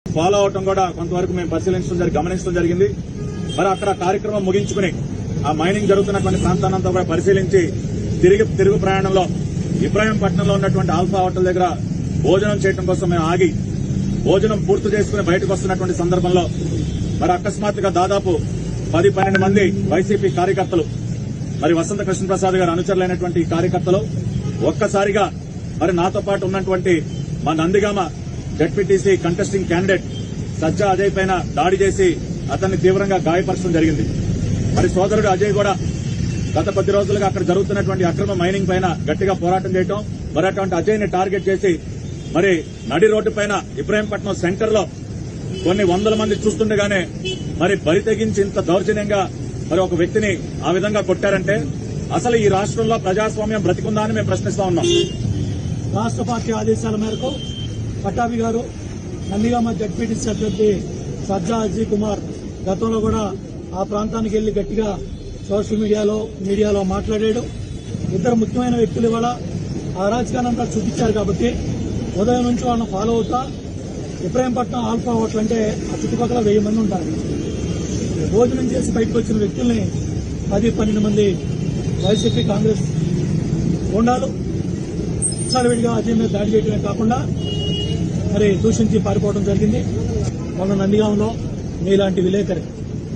follow అవటం కూడా కొంతవరకు మేము పరిశీలించడం జరిగి గమనించడం జరిగింది మరి అక్కడ కార్యక్రమం ముగించుకుని ఆ మైనింగ్ జరుగుతున్నటువంటి ప్రాంతాన్నంతా కూడా పరిశీలించి తిరిగి తిరుగు ప్రయాణంలో ఇబ్రాహీంపట్నంలో ఉన్నటువంటి ఆల్ఫా హోటల్ దగ్గర భోజనం చేయడం కోసం మేము ఆగి భోజనం పూర్తి చేసుకుని బయటకు వస్తున్నటువంటి సందర్భంలో మరి అకస్మాత్తుగా దాదాపు పది పన్నెండు మంది వైసీపీ కార్యకర్తలు మరి వసంత కృష్ణప్రసాద్ గారు అనుచరులైనటువంటి ఈ కార్యకర్తలు ఒక్కసారిగా మరి నాతో పాటు ఉన్నటువంటి మా Nandigama ZPTC contesting candidate Sajja Ajay పైన దాడి చేసి అతన్ని తీవ్రంగా గాయపరచడం జరిగింది మరి సోదరుడు అజయ్ కూడా గత కొద్ది రోజులుగా అక్కడ జరుగుతున్నటువంటి అక్రమ మైనింగ్ పైన గట్టిగా పోరాటం చేయటం మరి అటువంటి అజయ్ ని టార్గెట్ చేసి మరి నడి రోడ్డు పైన ఇబ్రాహీంపట్నం సెంటర్ లో కొన్ని వందల మంది చూస్తుండగానే మరి బరి తెగించి ఇంత దౌర్జన్యంగా మరి ఒక వ్యక్తిని ఆ విధంగా కొట్టారంటే అసలు ఈ రాష్ట్రంలో ప్రజాస్వామ్యం బ్రతికుందా అని మేము ప్రశ్నిస్తా ఉన్నాం రాష్ట్ర పార్టీ ఆదేశాల మేరకు పట్టాభి గారు నందిగామ జడ్పీటీసీ అభ్యర్థి సజ్జా అజయ్ కుమార్ గతంలో కూడా ఆ ప్రాంతానికి వెళ్లి గట్టిగా సోషల్ మీడియాలో మీడియాలో మాట్లాడాడు ఇద్దరు ముఖ్యమైన వ్యక్తులు ఇవాళ ఆ రాజకీయాన్ని అంతా చూపించారు కాబట్టి ఉదయం నుంచి వాళ్ళని ఫాలో అవుతా ఇబ్రాహీంపట్నం ఆల్ఫా హోటల్ అంటే ఆ చుట్టుపక్కల వెయ్యి మంది ఉంటారు భోజనం చేసి బయటకు వచ్చిన వ్యక్తుల్ని పది పన్నెండు మంది వైసీపీ కాంగ్రెస్ ఉండాలి విడిగా అజయ్ మీద దాడి చేయడమే కాకుండా మరి దూషించి పారిపోవడం జరిగింది మొన్న నందిగాంలో మీలాంటి విలేకరి